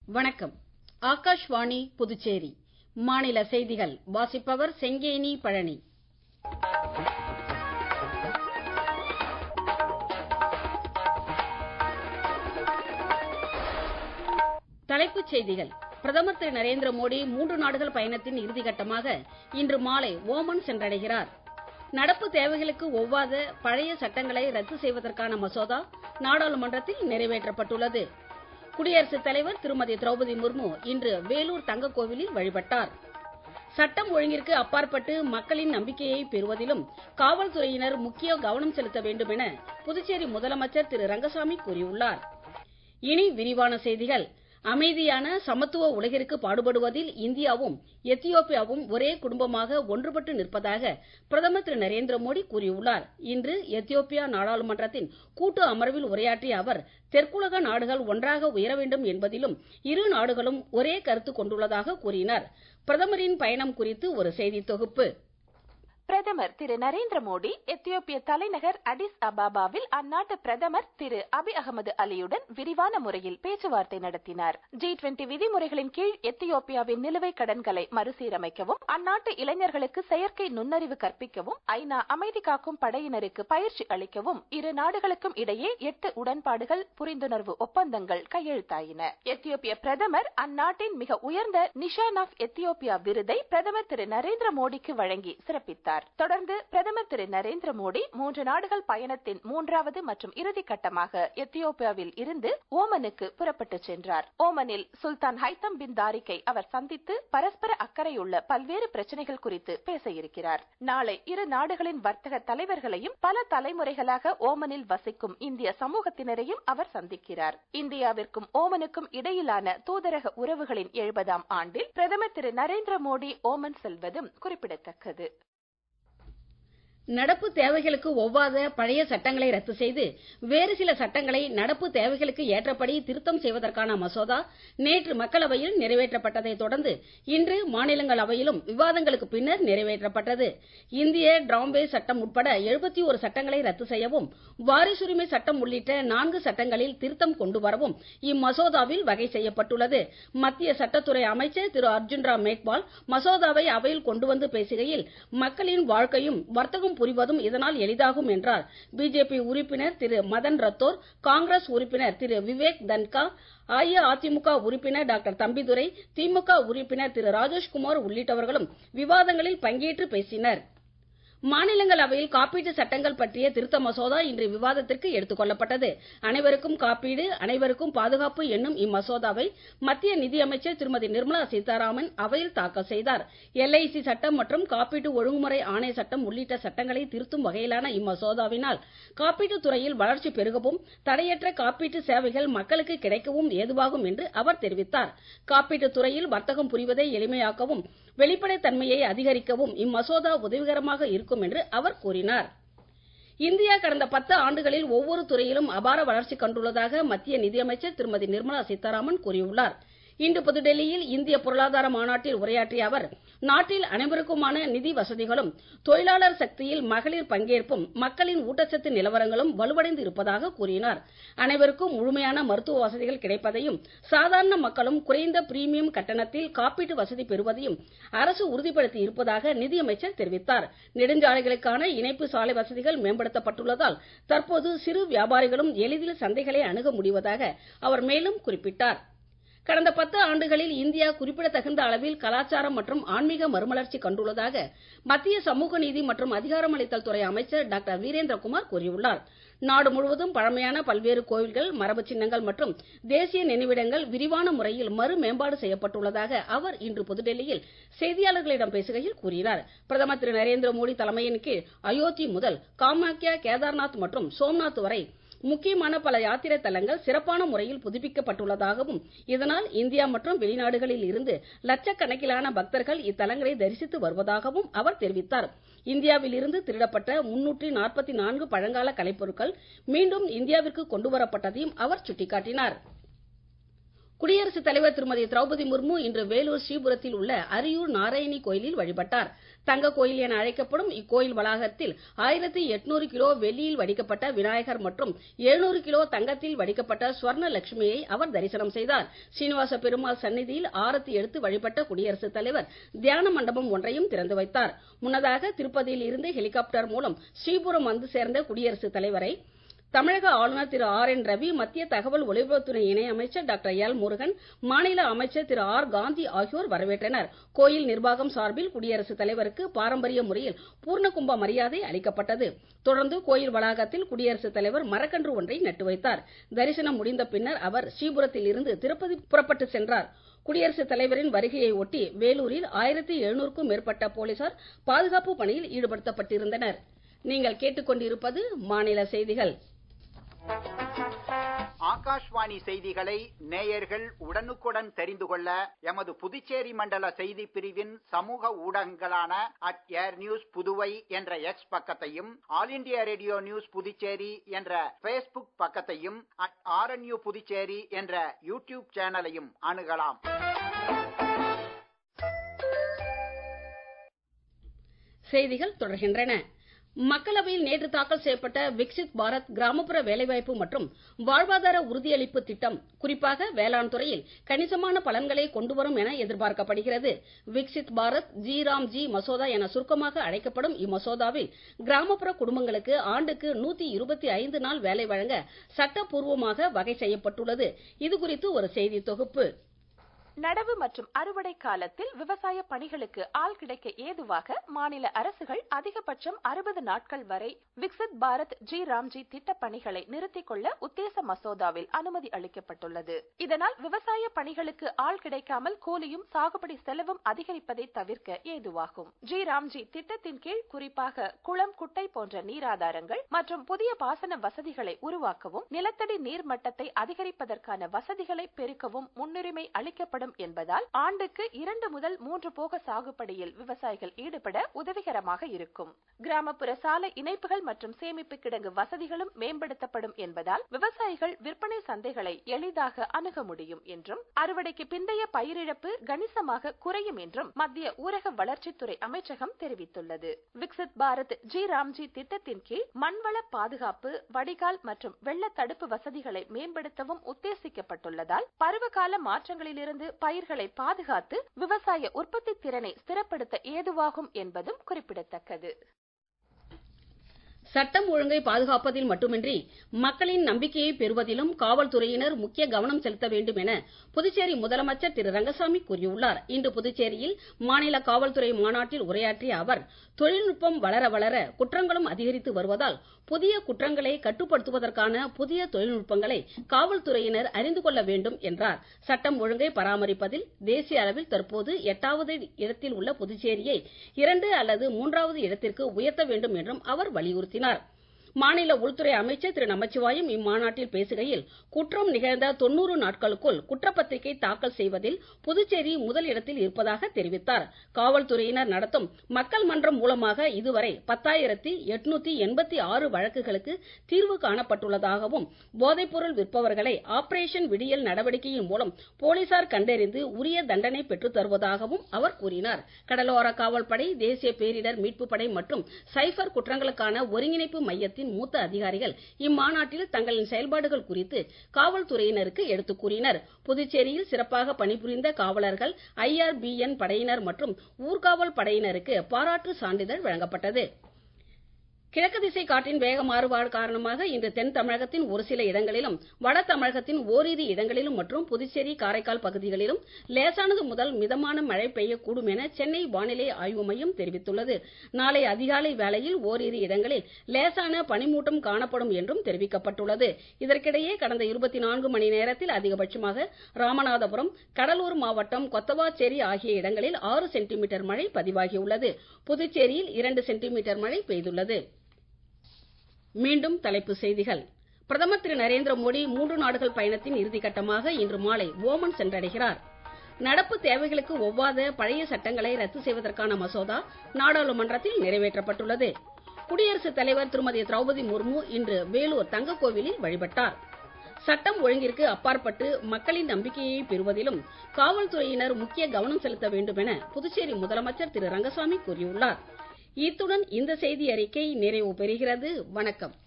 வணக்கம் ஆகாஷ்வாணி புதுச்சேரி மாநில செய்திகள் வாசிப்பவர் செங்கேனி பழனி தலைப்புச் செய்திகள் பிரதமர் திரு நரேந்திர மோடி மூன்று நாடுகள் பயணத்தின் இறுதிக்கட்டமாக இன்று மாலை ஓமன் சென்றடைகிறார் நடப்பு தேவைகளுக்கு ஒவ்வாத பழைய சட்டங்களை ரத்து செய்வதற்கான மசோதா நாடாளுமன்றத்தில் நிறைவேற்றப்பட்டுள்ளது குடியரசுத் தலைவர் திருமதி திரௌபதி முர்மு இன்று வேலூர் தங்க கோவிலில் வழிபட்டார் சட்டம் ஒழுங்கிற்கு அப்பாற்பட்டு மக்களின் நம்பிக்கையை பெறுவதிலும் காவல்துறையினர் முக்கிய கவனம் செலுத்த வேண்டும் என புதுச்சேரி முதலமைச்சர் திரு ரங்கசாமி கூறியுள்ளார் இனி விரிவான செய்திகள் அமைதியான சமத்துவ உலகிற்கு பாடுபடுவதில் இந்தியாவும் எத்தியோப்பியாவும் ஒரே குடும்பமாக ஒன்றுபட்டு நிற்பதாக பிரதமர் திரு நரேந்திர மோடி கூறியுள்ளார் இன்று எத்தியோப்பியா நாடாளுமன்றத்தின் கூட்டு அமர்வில் உரையாற்றிய அவர் தெற்குலக நாடுகள் ஒன்றாக உயர வேண்டும் என்பதிலும் இரு நாடுகளும் ஒரே கருத்து கொண்டுள்ளதாக கூறினார் பிரதமரின் பயணம் குறித்து ஒரு செய்தி தொகுப்பு பிரதமர் திரு நரேந்திர மோடி எத்தியோப்பிய தலைநகர் அடிஸ் அபாபாவில் அந்நாட்டு பிரதமர் திரு அபி அகமது அலியுடன் விரிவான முறையில் பேச்சுவார்த்தை நடத்தினார் ஜி டுவெண்டி விதிமுறைகளின் கீழ் எத்தியோப்பியாவின் நிலுவைக் கடன்களை மறுசீரமைக்கவும் அந்நாட்டு இளைஞர்களுக்கு செயற்கை நுண்ணறிவு கற்பிக்கவும் ஐநா அமைதி காக்கும் படையினருக்கு பயிற்சி அளிக்கவும் இரு நாடுகளுக்கும் இடையே எட்டு உடன்பாடுகள் புரிந்துணர்வு ஒப்பந்தங்கள் கையெழுத்தாயின எத்தியோப்பிய பிரதமர் அந்நாட்டின் மிக உயர்ந்த நிஷான் ஆஃப் எத்தியோப்பியா விருதை பிரதமர் திரு நரேந்திர மோடிக்கு வழங்கி சிறப்பித்தார் தெரிவித்தார் தொடர்ந்து பிரதமர் திரு நரேந்திர மோடி மூன்று நாடுகள் பயணத்தின் மூன்றாவது மற்றும் இறுதி கட்டமாக எத்தியோப்பியாவில் இருந்து ஓமனுக்கு புறப்பட்டு சென்றார் ஓமனில் சுல்தான் ஹைத்தம் பின் தாரிக்கை அவர் சந்தித்து பரஸ்பர அக்கறையுள்ள பல்வேறு பிரச்சனைகள் குறித்து பேச இருக்கிறார் நாளை இரு நாடுகளின் வர்த்தக தலைவர்களையும் பல தலைமுறைகளாக ஓமனில் வசிக்கும் இந்திய சமூகத்தினரையும் அவர் சந்திக்கிறார் இந்தியாவிற்கும் ஓமனுக்கும் இடையிலான தூதரக உறவுகளின் எழுபதாம் ஆண்டில் பிரதமர் திரு நரேந்திர மோடி ஓமன் செல்வதும் குறிப்பிடத்தக்கது நடப்பு தேவைகளுக்கு ஒவ்வாத பழைய சட்டங்களை ரத்து செய்து வேறு சில சட்டங்களை நடப்பு தேவைகளுக்கு ஏற்றபடி திருத்தம் செய்வதற்கான மசோதா நேற்று மக்களவையில் நிறைவேற்றப்பட்டதை தொடர்ந்து இன்று மாநிலங்களவையிலும் விவாதங்களுக்கு பின்னர் நிறைவேற்றப்பட்டது இந்திய டிராம்பே சட்டம் உட்பட எழுபத்தி ஒரு சட்டங்களை ரத்து செய்யவும் வாரிசுரிமை சட்டம் உள்ளிட்ட நான்கு சட்டங்களில் திருத்தம் கொண்டு வரவும் இம்மசோதாவில் வகை செய்யப்பட்டுள்ளது மத்திய சட்டத்துறை அமைச்சர் திரு அர்ஜுன் ராம் மேக்வால் மசோதாவை அவையில் கொண்டு வந்து பேசுகையில் மக்களின் வாழ்க்கையும் வர்த்தகம் புரிவதும் இதனால் எளிதாகும் என்றார் பிஜேபி உறுப்பினர் திரு மதன் ரத்தோர் காங்கிரஸ் உறுப்பினர் திரு விவேக் தன்கா அஇஅதிமுக உறுப்பினர் டாக்டர் தம்பிதுரை திமுக உறுப்பினர் திரு ராஜேஷ்குமார் உள்ளிட்டவர்களும் விவாதங்களில் பங்கேற்று பேசினர் மாநிலங்களவையில் காப்பீட்டு சட்டங்கள் பற்றிய திருத்த மசோதா இன்று விவாதத்திற்கு எடுத்துக் கொள்ளப்பட்டது அனைவருக்கும் காப்பீடு அனைவருக்கும் பாதுகாப்பு என்னும் இம்மசோதாவை மத்திய நிதியமைச்சர் திருமதி நிர்மலா சீதாராமன் அவையில் தாக்கல் செய்தார் எல்ஐசி சட்டம் மற்றும் காப்பீட்டு ஒழுங்குமுறை ஆணைய சட்டம் உள்ளிட்ட சட்டங்களை திருத்தும் வகையிலான இம்மசோதாவினால் காப்பீட்டுத் துறையில் வளர்ச்சி பெருகவும் தடையற்ற காப்பீட்டு சேவைகள் மக்களுக்கு கிடைக்கவும் ஏதுவாகும் என்று அவர் தெரிவித்தார் காப்பீட்டுத் துறையில் வர்த்தகம் புரிவதை எளிமையாக்கவும் வெளிப்படைத்தன்மையை அதிகரிக்கவும் இம்மசோதா உதவிகரமாக இருக்கும் என்று அவர் கூறினார் இந்தியா கடந்த பத்து ஆண்டுகளில் ஒவ்வொரு துறையிலும் அபார வளர்ச்சி கண்டுள்ளதாக மத்திய நிதியமைச்சர் திருமதி நிர்மலா சீதாராமன் கூறியுள்ளார் இன்று புதுடெல்லியில் இந்திய பொருளாதார மாநாட்டில் உரையாற்றிய அவர் நாட்டில் அனைவருக்குமான நிதி வசதிகளும் தொழிலாளர் சக்தியில் மகளிர் பங்கேற்பும் மக்களின் ஊட்டச்சத்து நிலவரங்களும் வலுவடைந்து இருப்பதாக கூறினார் அனைவருக்கும் முழுமையான மருத்துவ வசதிகள் கிடைப்பதையும் சாதாரண மக்களும் குறைந்த பிரீமியம் கட்டணத்தில் காப்பீட்டு வசதி பெறுவதையும் அரசு உறுதிப்படுத்தி இருப்பதாக நிதியமைச்சர் தெரிவித்தார் நெடுஞ்சாலைகளுக்கான இணைப்பு சாலை வசதிகள் மேம்படுத்தப்பட்டுள்ளதால் தற்போது சிறு வியாபாரிகளும் எளிதில் சந்தைகளை அணுக முடிவதாக அவர் மேலும் குறிப்பிட்டார் கடந்த பத்து ஆண்டுகளில் இந்தியா குறிப்பிடத்தகுந்த அளவில் கலாச்சாரம் மற்றும் ஆன்மீக மறுமலர்ச்சி கண்டுள்ளதாக மத்திய சமூக நீதி மற்றும் அதிகாரமளித்தல் துறை அமைச்சர் டாக்டர் வீரேந்திரகுமார் கூறியுள்ளார் நாடு முழுவதும் பழமையான பல்வேறு கோவில்கள் மரபு சின்னங்கள் மற்றும் தேசிய நினைவிடங்கள் விரிவான முறையில் மறு மேம்பாடு செய்யப்பட்டுள்ளதாக அவர் இன்று புதுடெல்லியில் செய்தியாளர்களிடம் பேசுகையில் கூறினார் பிரதமர் திரு நரேந்திர மோடி தலைமையின் கீழ் அயோத்தி முதல் காமாக்கியா கேதார்நாத் மற்றும் சோம்நாத் வரை முக்கியமான பல யாத்திரை தலங்கள் சிறப்பான முறையில் புதுப்பிக்கப்பட்டுள்ளதாகவும் இதனால் இந்தியா மற்றும் வெளிநாடுகளில் இருந்து லட்சக்கணக்கிலான பக்தர்கள் இத்தலங்களை தரிசித்து வருவதாகவும் அவர் தெரிவித்தார் இந்தியாவில் இருந்து திருடப்பட்ட முன்னூற்றி நாற்பத்தி நான்கு பழங்கால கலைப்பொருட்கள் மீண்டும் இந்தியாவிற்கு கொண்டுவரப்பட்டதையும் அவர் சுட்டிக்காட்டினார் குடியரசுத் தலைவர் திருமதி திரௌபதி முர்மு இன்று வேலூர் ஸ்ரீபுரத்தில் உள்ள அரியூர் நாராயணி கோயிலில் வழிபட்டார் தங்க கோயில் என அழைக்கப்படும் இக்கோயில் வளாகத்தில் ஆயிரத்தி எட்நூறு கிலோ வெள்ளியில் வடிக்கப்பட்ட விநாயகர் மற்றும் எழுநூறு கிலோ தங்கத்தில் வடிக்கப்பட்ட ஸ்வர்ண லட்சுமியை அவர் தரிசனம் செய்தார் சீனிவாச பெருமாள் சந்நிதியில் ஆரத்தி எடுத்து வழிபட்ட குடியரசுத் தலைவர் தியான மண்டபம் ஒன்றையும் திறந்து வைத்தார் முன்னதாக திருப்பதியில் இருந்து ஹெலிகாப்டர் மூலம் ஸ்ரீபுரம் வந்து சேர்ந்த குடியரசுத் தலைவரை தமிழக ஆளுநர் திரு ஆர் என் ரவி மத்திய தகவல் ஒலிபரப்புத்துறை இணை அமைச்சர் டாக்டர் எல் முருகன் மாநில அமைச்சர் திரு ஆர் காந்தி ஆகியோர் வரவேற்றனர் கோயில் நிர்வாகம் சார்பில் குடியரசுத் தலைவருக்கு பாரம்பரிய முறையில் பூர்ணகும்ப மரியாதை அளிக்கப்பட்டது தொடர்ந்து கோயில் வளாகத்தில் குடியரசுத் தலைவர் மரக்கன்று ஒன்றை நட்டு வைத்தார் தரிசனம் முடிந்த பின்னர் அவர் ஸ்ரீபுரத்தில் இருந்து திருப்பதி புறப்பட்டு சென்றார் குடியரசுத் தலைவரின் வருகையை ஒட்டி வேலூரில் ஆயிரத்தி எழுநூறுக்கும் மேற்பட்ட போலீசார் பாதுகாப்பு பணியில் ஈடுபடுத்தப்பட்டிருந்தனர் நீங்கள் கேட்டுக்கொண்டிருப்பது மாநில செய்திகள் ஆகாஷ்வாணி செய்திகளை நேயர்கள் உடனுக்குடன் தெரிந்து கொள்ள எமது புதுச்சேரி மண்டல செய்தி பிரிவின் சமூக ஊடகங்களான அட் ஏர் நியூஸ் புதுவை என்ற எக்ஸ் பக்கத்தையும் all India radio news Puducherry என்ற பேஸ்புக் பக்கத்தையும் அட் ஆர்என்யூ புதுச்சேரி என்ற யூடியூப் சேனலையும் அணுகலாம் செய்திகள் தொடர்கின்றன மக்களவையில் நேற்று தாக்கல் செய்யப்பட்ட விக்சித் பாரத் கிராமப்புற வேலைவாய்ப்பு மற்றும் வாழ்வாதார உறுதியளிப்பு திட்டம் குறிப்பாக வேளாண் துறையில் கணிசமான பலன்களை கொண்டுவரும் என எதிர்பார்க்கப்படுகிறது Viksit Bharat G RAM G மசோதா என சுருக்கமாக அழைக்கப்படும் இம்மசோதாவில் கிராமப்புற குடும்பங்களுக்கு ஆண்டுக்கு நூத்தி இருபத்தி ஐந்து நாள் வேலை வழங்க சட்டப்பூர்வமாக வகை செய்யப்பட்டுள்ளது இதுகுறித்து ஒரு செய்தி தொகுப்பு நடவு மற்றும் அறுவடை காலத்தில் விவசாய பணிகளுக்கு ஆள் கிடைக்க ஏதுவாக மாநில அரசுகள் அதிகபட்சம் அறுபது நாட்கள் வரை விக்சித் பாரத் ஜி ராம்ஜி திட்ட பணிகளை நிறுத்திக் கொள்ள உத்தேச மசோதாவில் அனுமதி அளிக்கப்பட்டுள்ளது இதனால் விவசாய பணிகளுக்கு ஆள் கிடைக்காமல் கூலியும் சாகுபடி செலவும் அதிகரிப்பதை தவிர்க்க ஏதுவாகும் ஜி ராம்ஜி திட்டத்தின் கீழ் குறிப்பாக குளம் குட்டை போன்ற நீராதாரங்கள் மற்றும் புதிய பாசன வசதிகளை உருவாக்கவும் நிலத்தடி நீர் மட்டத்தை அதிகரிப்பதற்கான வசதிகளை பெருக்கவும் முன்னுரிமை அளிக்கப்படும் ஏற்படும் என்பதால் ஆண்டுக்கு இரண்டு முதல் மூன்று போக சாகுபடியில் விவசாயிகள் ஈடுபட உதவிகரமாக இருக்கும் கிராமப்புற சாலை இணைப்புகள் மற்றும் சேமிப்பு கிடங்கு வசதிகளும் மேம்படுத்தப்படும் என்பதால் விவசாயிகள் விற்பனை சந்தைகளை எளிதாக அணுக முடியும் என்றும் அறுவடைக்கு பிந்தைய பயிரிழப்பு கணிசமாக குறையும் என்றும் மத்திய ஊரக வளர்ச்சித்துறை அமைச்சகம் தெரிவித்துள்ளது விக்சித் பாரத் ஜி ராம்ஜி திட்டத்தின் கீழ் மண்வள பாதுகாப்பு வடிகால் மற்றும் வெள்ள தடுப்பு வசதிகளை மேம்படுத்தவும் உத்தேசிக்கப்பட்டுள்ளதால் பருவகால மாற்றங்களிலிருந்து பயிர்களை பாதுகாத்து விவசாய உற்பத்தி திறனை ஸ்திரப்படுத்த ஏதுவாகும் என்பதும் குறிப்பிடத்தக்கது சட்டம் ஒழுங்கை பாதுகாப்பதில் மட்டுமின்றி மக்களின் நம்பிக்கையை பெறுவதிலும் காவல்துறையினர் முக்கிய கவனம் செலுத்த வேண்டும் என புதுச்சேரி முதலமைச்சர் திரு ரங்கசாமி கூறியுள்ளார் இன்று புதுச்சேரியில் மாநில காவல்துறை மாநாட்டில் உரையாற்றிய அவர் தொழில்நுட்பம் வளர வளர குற்றங்களும் அதிகரித்து வருவதால் புதிய குற்றங்களை கட்டுப்படுத்துவதற்கான புதிய தொழில்நுட்பங்களை காவல்துறையினர் அறிந்து கொள்ள வேண்டும் என்றார் சட்டம் ஒழுங்கை பராமரிப்பதில் தேசிய அளவில் தற்போது எட்டாவது இடத்தில் உள்ள புதுச்சேரியை இரண்டு அல்லது மூன்றாவது இடத்திற்கு உயர்த்த வேண்டும் என்றும் அவர் வலியுறுத்தினார் மாநில உள்துறை அமைச்சர் திரு நமச்சிவாயம் இம்மாநாட்டில் பேசுகையில் குற்றம் நிகழ்ந்த தொன்னூறு நாட்களுக்குள் குற்றப்பத்திரிகை தாக்கல் செய்வதில் புதுச்சேரி முதல் இடத்தில் இருப்பதாக தெரிவித்தார் காவல்துறையினர் நடத்தும் மக்கள் மன்றம் மூலமாக இதுவரை பத்தாயிரத்தி எட்நூத்தி எண்பத்தி ஆறு வழக்குகளுக்கு தீர்வு காணப்பட்டுள்ளதாகவும் போதைப்பொருள் விற்பவர்களை ஆபரேஷன் விடியல் நடவடிக்கையின் மூலம் போலீசார் கண்டறிந்து உரிய தண்டனை பெற்றுத் தருவதாகவும் அவர் கூறினார் கடலோர காவல்படை தேசிய பேரிடர் மீட்புப் படை மற்றும் சைபர் குற்றங்களுக்கான ஒருங்கிணைப்பு மையத்தின் மூத்த அதிகாரிகள் இம்மாநாட்டில் தங்களின் செயல்பாடுகள் குறித்து காவல்துறையினருக்கு எடுத்துக் கூறினர் புதுச்சேரியில் சிறப்பாக பணிபுரிந்த காவலர்கள் ஐஆர்பிஎன் படையினர் மற்றும் ஊர்காவல் படையினருக்கு பாராட்டு சான்றிதழ் வழங்கப்பட்டது கிழக்கு திசை காற்றின் வேக மாறுபாடு காரணமாக இன்று தென் தமிழகத்தின் ஒரு சில இடங்களிலும் வட தமிழகத்தின் ஓரிரு இடங்களிலும் மற்றும் புதுச்சேரி காரைக்கால் பகுதிகளிலும் லேசானது முதல் மிதமான மழை பெய்யக்கூடும் என சென்னை வானிலை ஆய்வு மையம் தெரிவித்துள்ளது நாளை அதிகாலை வேளையில் ஓரிரு இடங்களில் லேசான பனிமூட்டம் காணப்படும் என்றும் தெரிவிக்கப்பட்டுள்ளது இதற்கிடையே கடந்த இருபத்தி நான்கு மணி நேரத்தில் அதிகபட்சமாக ராமநாதபுரம் கடலூர் மாவட்டம் கொத்தவாச்சேரி ஆகிய இடங்களில் ஆறு சென்டிமீட்டர் மழை பதிவாகியுள்ளது புதுச்சேரியில் இரண்டு சென்டிமீட்டர் மழை பெய்துள்ளது மீண்டும் தலைப்புச் செய்திகள் பிரதமர் திரு நரேந்திர மோடி மூன்று நாடுகள் பயணத்தின் இறுதிக்கட்டமாக இன்று மாலை ஓமன் சென்றடைகிறார் நடப்பு தேவைகளுக்கு ஒவ்வாத பழைய சட்டங்களை ரத்து செய்வதற்கான மசோதா நாடாளுமன்றத்தில் நிறைவேற்றப்பட்டுள்ளது குடியரசுத் தலைவர் திருமதி திரௌபதி முர்மு இன்று வேலூர் தங்க கோவிலில் வழிபட்டார் சட்டம் ஒழுங்கிற்கு அப்பாற்பட்டு மக்களின் நம்பிக்கையை பெறுவதிலும் காவல்துறையினர் முக்கிய கவனம் செலுத்த வேண்டும் என புதுச்சேரி முதலமைச்சர் திரு ரங்கசாமி கூறியுள்ளார் இத்துடன் இந்த செய்தி அறிக்கை நிறைவு பெறுகிறது வணக்கம்